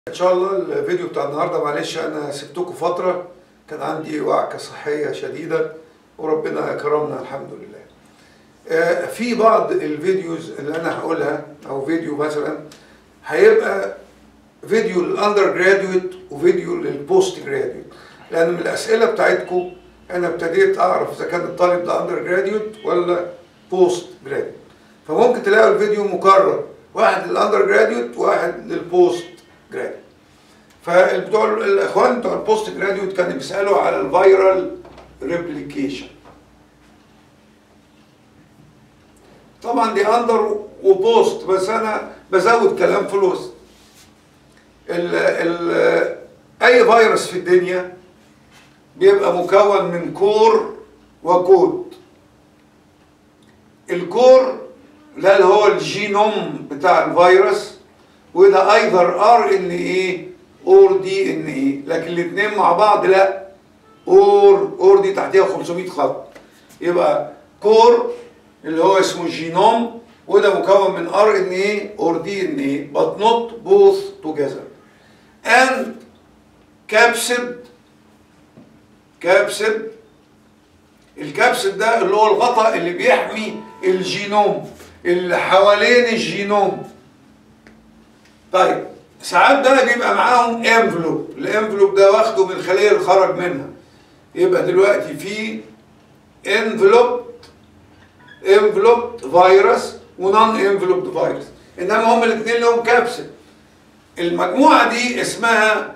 ان شاء الله الفيديو بتاع النهارده معلش انا سبتكم فتره كان عندي وعكه صحيه شديده وربنا كرمنا الحمد لله آه، في بعض الفيديوز اللي انا هقولها او فيديو مثلا هيبقى فيديو للاندر جراديويت وفيديو للبوست جراديويت لان من الاسئله بتاعتكم انا ابتديت اعرف اذا كان الطالب ده اندر جراديويت ولا بوست جراديويت فممكن تلاقوا الفيديو مكرر واحد للاندر جراديويت وواحد للبوست جراديويت فبتوع الاخوان بتوع البوست جراديويت كانوا بيسالوا على الفيرال ريبليكيشن طبعا دي اندر وبوست بس انا بزود كلام في الوسط ال ال اي فيروس في الدنيا بيبقى مكون من كور وكود الكور ده اللي هو الجينوم بتاع الفيروس وده ايذر ار ان ايه اور دي ان ايه لكن الاثنين مع بعض لا اور اور دي تحتيها 500 خط يبقى كور اللي هو اسمه جينوم وده مكون من ار ان ايه اور دي ان ايه but not both together and capsid كابسد الكابسد ده اللي هو الغطاء اللي بيحمي الجينوم اللي حوالين الجينوم طيب ساعات بقى بيبقى معاهم انفلوب الانفلوب ده واخده من الخليه اللي خرج منها يبقى دلوقتي في انفلوب انفلوب فيروس ونون انفلوب فيروس انما هم الاثنين لهم كابسد المجموعه دي اسمها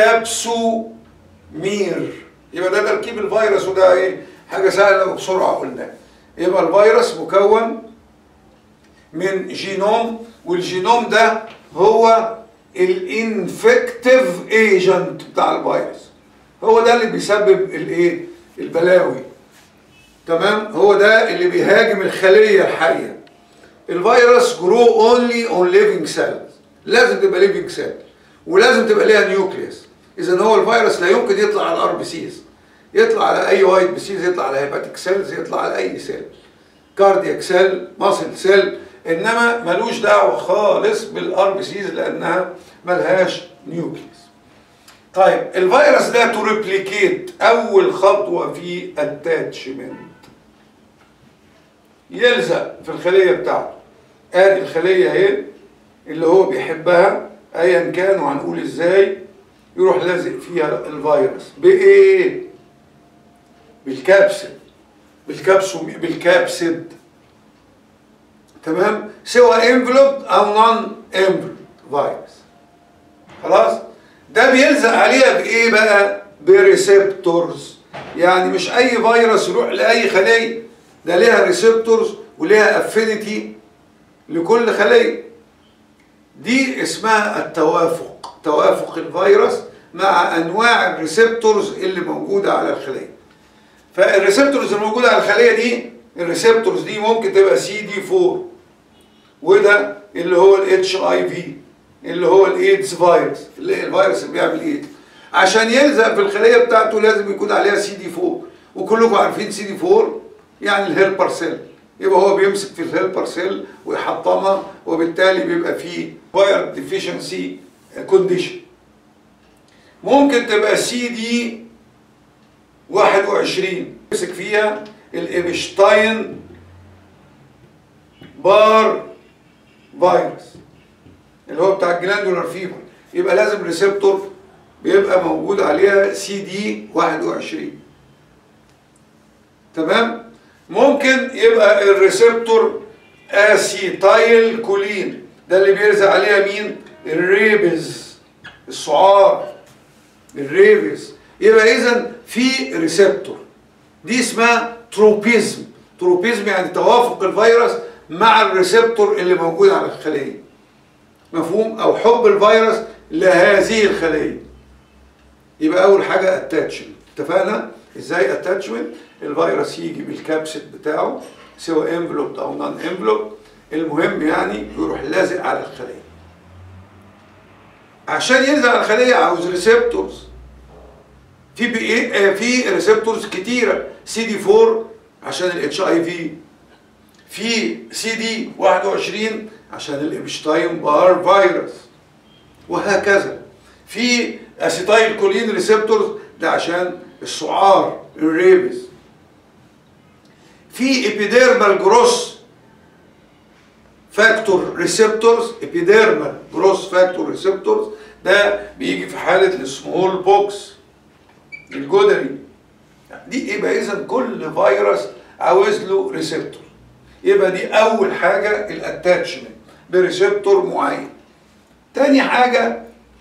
كابسومير يبقى ده تركيب الفيروس وده ايه حاجه سهله وبسرعه قلنا يبقى الفيروس مكون من جينوم والجينوم ده هو الانفكتيف ايجنت بتاع الفيروس هو ده اللي بيسبب الايه البلاوي تمام هو ده اللي بيهاجم الخليه الحيه الفيروس جرو اونلي اون ليفنج سيلز لازم تبقى ليفنج سيل ولازم تبقى ليها نيوكليوس اذا هو الفيروس لا يمكن يطلع على الار بي سيز يطلع على اي وايت بي سيز يطلع على هيباتيك سيلز يطلع على اي سيل كاردياك سيل ماسل سيل انما ملوش دعوه خالص بالار بي سيز لانها ملهاش نيوكليوس طيب الفيروس ده تو ريبليكيت اول خطوه في اتاتشمنت يلزق في الخليه بتاعته ادي الخليه اهي اللي هو بيحبها ايا كان وهنقول ازاي يروح لازق فيها الفيروس بايه بالكبسد بالكبسو بالكبسد تمام سواء انفلوب او نون انفلوب فيروس خلاص ده بيلزق عليها بايه بقى بريسبتورز يعني مش اي فيروس يروح لاي خليه ده ليها ريسبتورز وليها افينيتي لكل خليه دي اسمها التوافق توافق الفيروس مع انواع الريسبتورز اللي موجوده على الخليه فالريسبتورز الموجوده على الخليه دي الريسبتورز دي ممكن تبقى سي دي 4 وده اللي هو الاتش اي في اللي هو الايدز فيروس اللي الفيروس اللي بيعمل ايدز عشان يلزق في الخليه بتاعته لازم يكون عليها سي دي 4 وكلكم عارفين سي دي 4 يعني الهيلبر سيل يبقى هو بيمسك في الهيلبر سيل ويحطمها وبالتالي بيبقى فيه فاير ديفيشنسي كونديشن ممكن تبقى سي دي 21 يمسك فيها الابشتاين بار فيروس اللي هو بتاع الجلاندولار فيبر يبقى لازم ريسبتور بيبقى موجود عليها سي دي 21 تمام ممكن يبقى الريسبتور اسيتايل كولين ده اللي بيرزق عليها مين الريبز السعار الريبز يبقى اذا في ريسبتور دي اسمها تروبيزم تروبيزم يعني توافق الفيروس مع الريسبتور اللي موجود على الخليه مفهوم او حب الفيروس لهذه الخليه يبقى اول حاجه اتاتشمنت اتفقنا ازاي اتاتشمنت الفيروس يجي بالكابسيد بتاعه سواء انفلوب او نون انفلوب المهم يعني يروح لازق على الخليه عشان يلزق على الخليه عاوز ريسبتورز في بي في ريسبتورز كتيره سي دي 4 عشان الاتش اي في في سي دي 21 عشان الابشتاين بار فيروس وهكذا في اسيتايل كولين ريسبتورز ده عشان السعار الريبس في ابيديرمال جروس فاكتور ريسبتورز ابيديرمال جروس فاكتور ريسبتورز ده بيجي في حاله السمول بوكس الجدري دي يبقى اذا كل فيروس عاوز له ريسبتور يبقى دي اول حاجه الاتاتشمنت بريسبتور معين تاني حاجه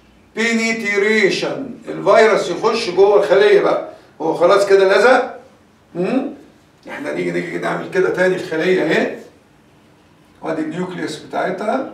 بينيتريشن الفيروس يخش جوه الخليه بقى هو خلاص كده لزق مم؟ احنا نيجي نيجي نعمل كده تاني الخليه اهي وادي النيوكليوس بتاعتها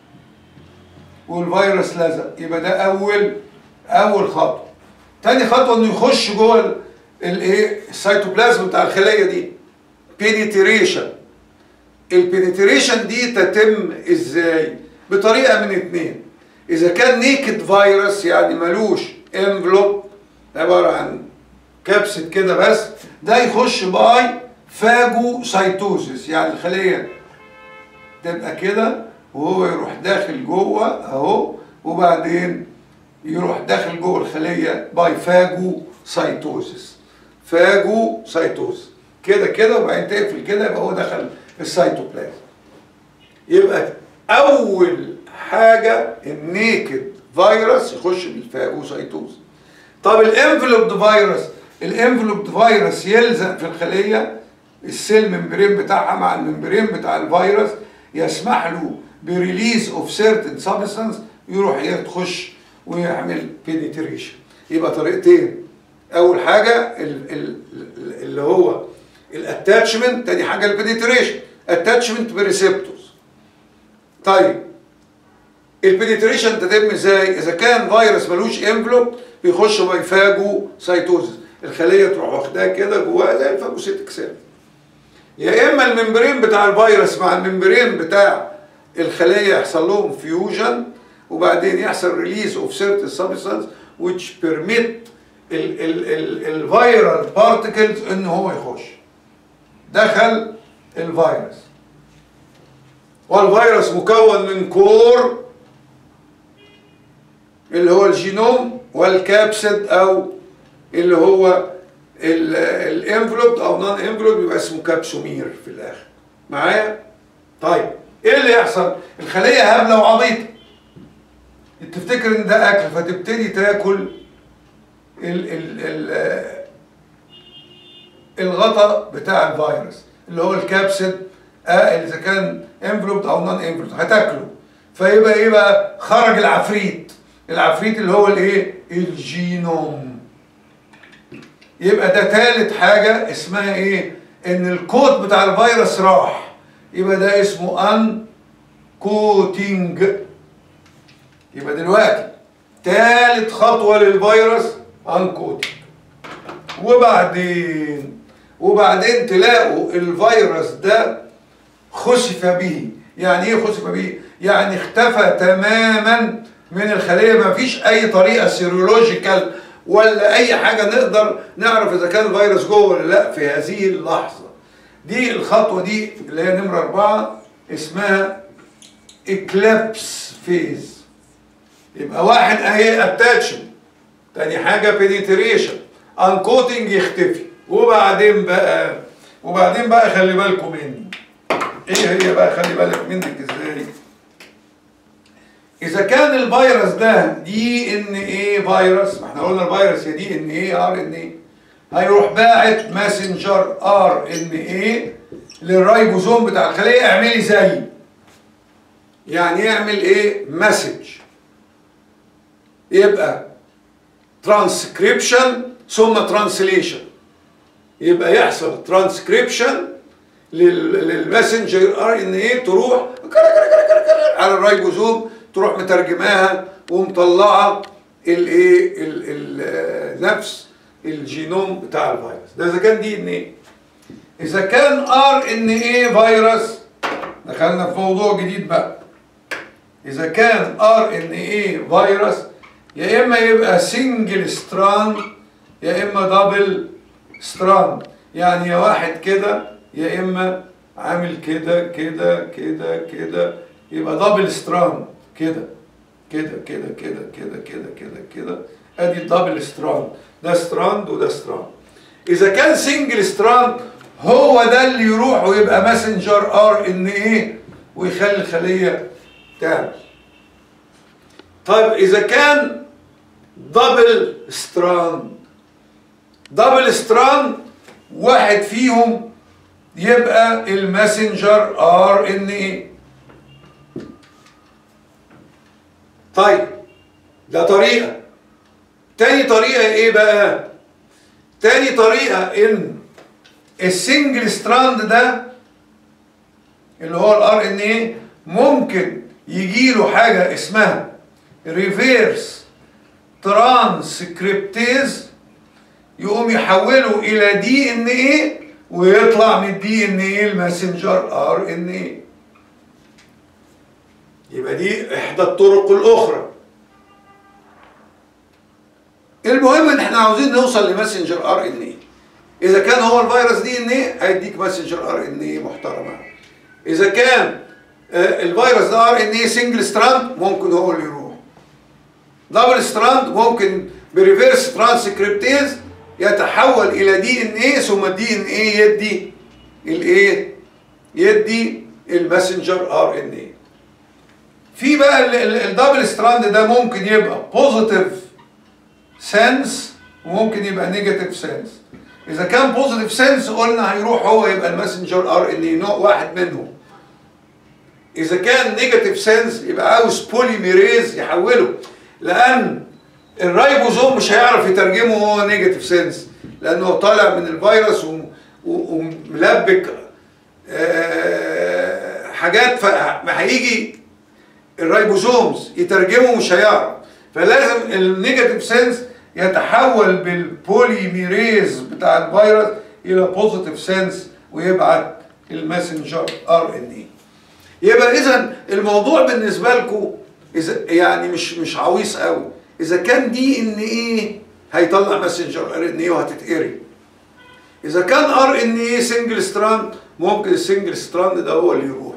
والفيروس لزق يبقى ده اول اول خطوه تاني خطوه انه يخش جوه الايه السيتوبلازم بتاع الخليه دي بينيتريشن البينيتريشن دي تتم ازاي بطريقه من اتنين اذا كان نيكد فيروس يعني ملوش انفلوب عباره عن كبسه كده بس ده يخش باي فاجو سيتوزيس يعني الخليه تبقى كده وهو يروح داخل جوه اهو وبعدين يروح داخل جوه الخليه باي فاجو سيتوزيس فاجو سيتوز كده كده وبعدين تقفل كده يبقى هو دخل السيتوبلازم يبقى اول حاجه النيكد فيروس يخش بالفاجوسايتوز طب الانفلوبد فيروس الانفلوبد فيروس يلزق في الخليه السيل ممبرين بتاعها مع الممبرين بتاع الفيروس يسمح له بريليز اوف سيرتن سبستانس يروح يخش ويعمل بينيتريشن يبقى طريقتين اول حاجه ال ال اللي هو الاتاتشمنت تاني حاجه البنتريشن اتاتشمنت بريسبتورز طيب البنتريشن تتم ازاي اذا كان فيروس ملوش انفلوب بيخش بيفاجو سيتوزس الخليه تروح واخداها كده جواها زي الفاجوسيتك سيل يا اما الممبرين بتاع الفيروس مع الممبرين بتاع الخليه يحصل لهم فيوجن وبعدين يحصل ريليز اوف سيرتن سبستانس which permit الفيرال بارتكلز ان هو يخش دخل الفيروس والفيروس مكون من كور اللي هو الجينوم والكابسيد او اللي هو الانفلوب او نون انفلوب يبقى اسمه كابسومير في الاخر معايا طيب ايه اللي يحصل الخليه هبله وعبيطه تفتكر ان ده اكل فتبتدي تاكل ال ال ال الغطاء بتاع الفيروس اللي هو الكابسيد آه اذا كان انفلوبد او نون انفلوبد هتاكله فيبقى ايه بقى خرج العفريت العفريت اللي هو الايه الجينوم يبقى ده ثالث حاجه اسمها ايه ان الكود بتاع الفيروس راح يبقى ده اسمه ان كوتينج يبقى دلوقتي ثالث خطوه للفيروس انكودنج وبعدين وبعدين تلاقوا الفيروس ده خسف به يعني ايه خسف به يعني اختفى تماما من الخليه ما فيش اي طريقه سيرولوجيكال ولا اي حاجه نقدر نعرف اذا كان الفيروس جوه ولا لا في هذه اللحظه دي الخطوه دي اللي هي نمره اربعه اسمها اكليبس فيز يبقى واحد اهي اتاتشن تاني حاجه بنتريشن انكوتنج يختفي وبعدين بقى وبعدين بقى خلي بالكم مني ايه هي بقى خلي بالك منك ازاي اذا كان الفيروس ده دي ان ايه فيروس ما احنا قلنا الفيروس يا دي ان ايه ار ان ايه هيروح باعت ماسنجر ار ان ايه للرايبوزوم بتاع الخليه اعملي زي يعني يعمل ايه مسج يبقى ترانسكريبشن ثم ترانسليشن يبقى يحصل ترانسكريبشن للماسنجر ار ان ايه تروح على الرايبوزوم تروح مترجماها ومطلعه الايه نفس الجينوم بتاع الفيروس ده اذا كان دي ان ايه اذا كان ار ان ايه فيروس دخلنا في موضوع جديد بقى اذا كان ار ان ايه فيروس يا اما يبقى سنجل ستراند يا اما دبل ستراند يعني يا واحد كده يا اما عامل كده كده كده كده يبقى دبل ستراند كده كده كده كده كده كده كده كده ادي الدبل ستراند ده ستراند وده ستراند اذا كان سنجل ستراند هو ده اللي يروح ويبقى ماسنجر ار ان ايه ويخلي الخليه تعمل طيب اذا كان دبل ستراند دبل ستراند واحد فيهم يبقى الماسنجر ار ان ايه طيب ده طريقه تاني طريقه ايه بقى تاني طريقه ان السنجل ستراند ده اللي هو الار ان ايه ممكن يجي له حاجه اسمها ريفيرس ترانسكريبتيز يقوم يحوله الى دي ان ايه ويطلع من الدي ان ايه الماسنجر ار ان ايه يبقى دي احدى الطرق الاخرى المهم ان احنا عاوزين نوصل لماسنجر ار ان ايه اذا كان هو الفيروس دي ان ايه هيديك ماسنجر ار ان ايه محترمه اذا كان آه، الفيروس ده ار ان ايه سنجل ستراند ممكن هو اللي يروح دبل ستراند ممكن بريفيرس ترانسكريبتيز يتحول الى دي ان ايه ثم الدي ان ايه يدي الايه يدي الماسنجر ار ان ايه في بقى الدبل ستراند ده ممكن يبقى بوزيتيف سنس وممكن يبقى نيجاتيف سنس اذا كان بوزيتيف سنس قلنا هيروح هو يبقى الماسنجر ار ان اي نوع واحد منهم اذا كان نيجاتيف سنس يبقى عاوز بوليميريز يحوله لان الرايبوزوم مش هيعرف يترجمه هو نيجاتيف سنس لانه طالع من الفيروس و- و- وملبك آه، حاجات فما هيجي الرايبوزومز يترجمه مش هيعرف فلازم النيجاتيف سنس يتحول بالبوليميريز بتاع الفيروس الى بوزيتيف سنس ويبعت الماسنجر ار ان اي يبقى اذا الموضوع بالنسبه لكم اذا يعني مش مش عويص قوي اذا كان دي ان ايه هيطلع ماسنجر ار ان ايه وهتتقري اذا كان ار ان ايه سنجل ستراند ممكن السنجل ستراند ده هو اللي يروح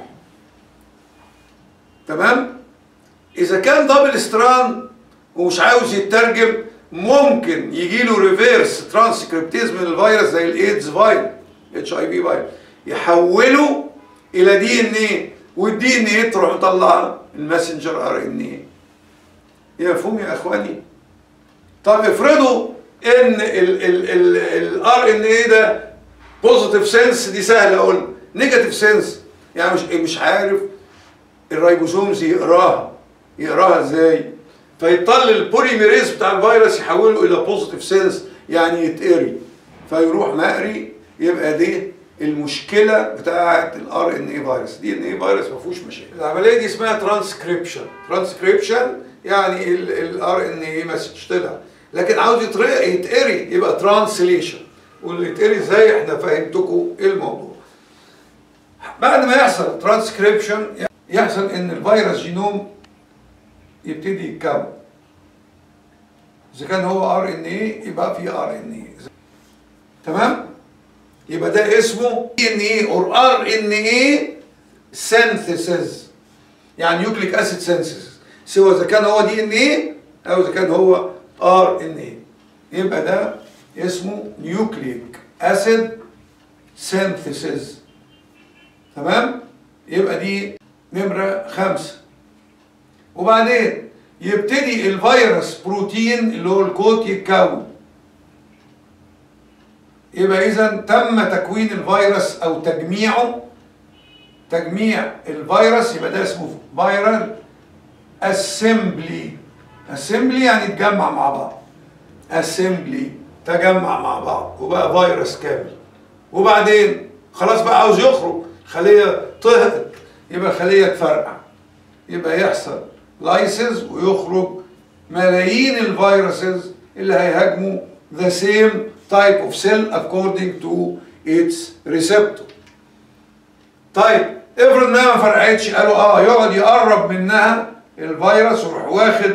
تمام اذا كان دبل ستراند ومش عاوز يترجم ممكن يجي له ريفيرس ترانسكريبتيز من الفيروس زي الايدز فايروس اتش اي في فايروس يحوله الى دي ان ايه والدي ان ايه تروح مطلعه الماسنجر ار ان ايه يا مفهوم يا اخواني طب افرضوا ان الار ان ايه ده بوزيتيف سنس دي سهله اقول نيجاتيف سنس يعني مش مش عارف الرايبوسومز يقراها يقراها ازاي فيضطر البوليميريز بتاع الفيروس يحوله الى بوزيتيف سنس يعني يتقري فيروح مقري يبقى دي المشكله بتاعه الار ان اي فيروس دي ان اي فيروس ما فيهوش مشاكل العمليه دي اسمها ترانسكريبشن ترانسكريبشن يعني الار ان اي مسج طلع لكن عاوز يتر- يتقري يبقى ترانسليشن واللي يتقري ازاي احنا فهمتكم ايه الموضوع بعد ما يحصل ترانسكريبشن يحصل ان الفيروس جينوم يبتدي يتكون اذا كان هو ار ان اي يبقى في ار ان اي تمام يبقى ده اسمه دي ان اي اور ار ان اي سينثيسيس يعني نيوكليك اسيد سينثيسيس سواء اذا كان هو دي ان اي او اذا كان هو ار ان اي يبقى ده اسمه نيوكليك اسيد سينثيسيس تمام يبقى دي نمرة خمسة وبعدين يبتدي الفيروس بروتين اللي هو الكوت يتكون يبقى إذا تم تكوين الفيروس أو تجميعه تجميع الفيروس يبقى ده اسمه فيرال اسمبلي اسمبلي يعني يتجمع مع بعض اسمبلي تجمع مع بعض وبقى فيروس كامل وبعدين خلاص بقى عاوز يخرج خليه طهقت يبقى خليه تفرقع يبقى يحصل لايسز ويخرج ملايين الفيروسز اللي هيهاجموا the same type of cell according to its receptor طيب افرض انها ما فرقعتش قالوا اه يقعد يقرب منها الفيروس ويروح واخد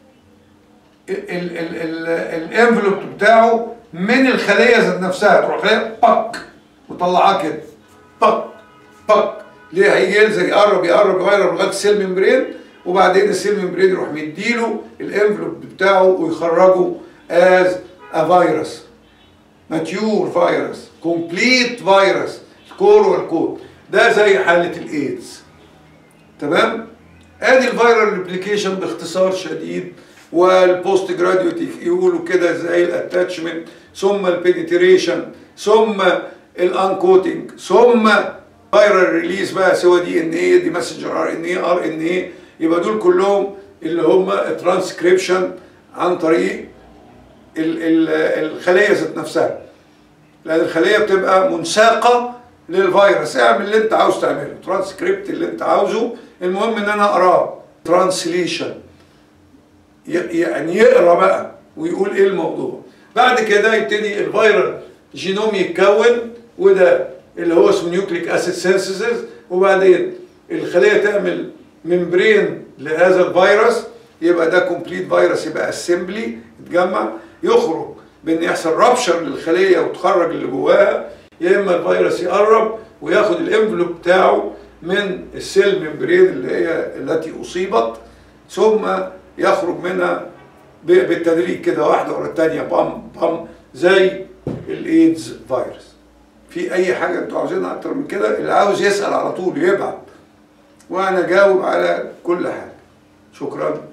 الانفلوب بتاعه من الخليه ذات نفسها تروح خليه بك وطلعاه كده بك بك ليه هيجي ينزل يقرب يقرب يقرب لغايه السيل ممبرين وبعدين السيل ممبرين يروح مديله الانفلوب بتاعه ويخرجه از ا فيروس ماتيور فيروس كومبليت فيروس الكور والكود ده زي حاله الايدز تمام ادي الفيرال ريبليكيشن باختصار شديد والبوست جراديوت يقولوا كده زي الاتاتشمنت ثم البينيتريشن ثم الانكوتنج ثم فيرال ريليز بقى سواء دي ان ايه دي ماسنجر ار ان ايه ار ان ايه يبقى دول كلهم اللي هم الترانسكريبشن عن طريق ال- ال- الخليه ذات نفسها لان الخليه بتبقى منساقه للفيروس اعمل اللي انت عاوز تعمله ترانسكريبت اللي انت عاوزه المهم ان انا اقراه ترانسليشن يعني يقرا بقى ويقول ايه الموضوع بعد كده يبتدي الفيرال جينوم يتكون وده اللي هو اسمه نيوكليك اسيد سينثيسيس وبعدين الخليه تعمل ممبرين لهذا الفيروس يبقى ده كومبليت فيروس يبقى اسمبلي يتجمع يخرج بان يحصل رابشر للخليه وتخرج اللي جواها يا اما الفيروس يقرب وياخد الانفلوب بتاعه من السيل ممبرين اللي هي التي اصيبت ثم يخرج منها ب- بالتدريج كده واحده ورا الثانيه بام بام زي الايدز فيروس في اي حاجه انتوا عاوزينها اكتر من كده اللي عاوز يسال على طول يبعت وانا جاوب على كل حاجه شكرا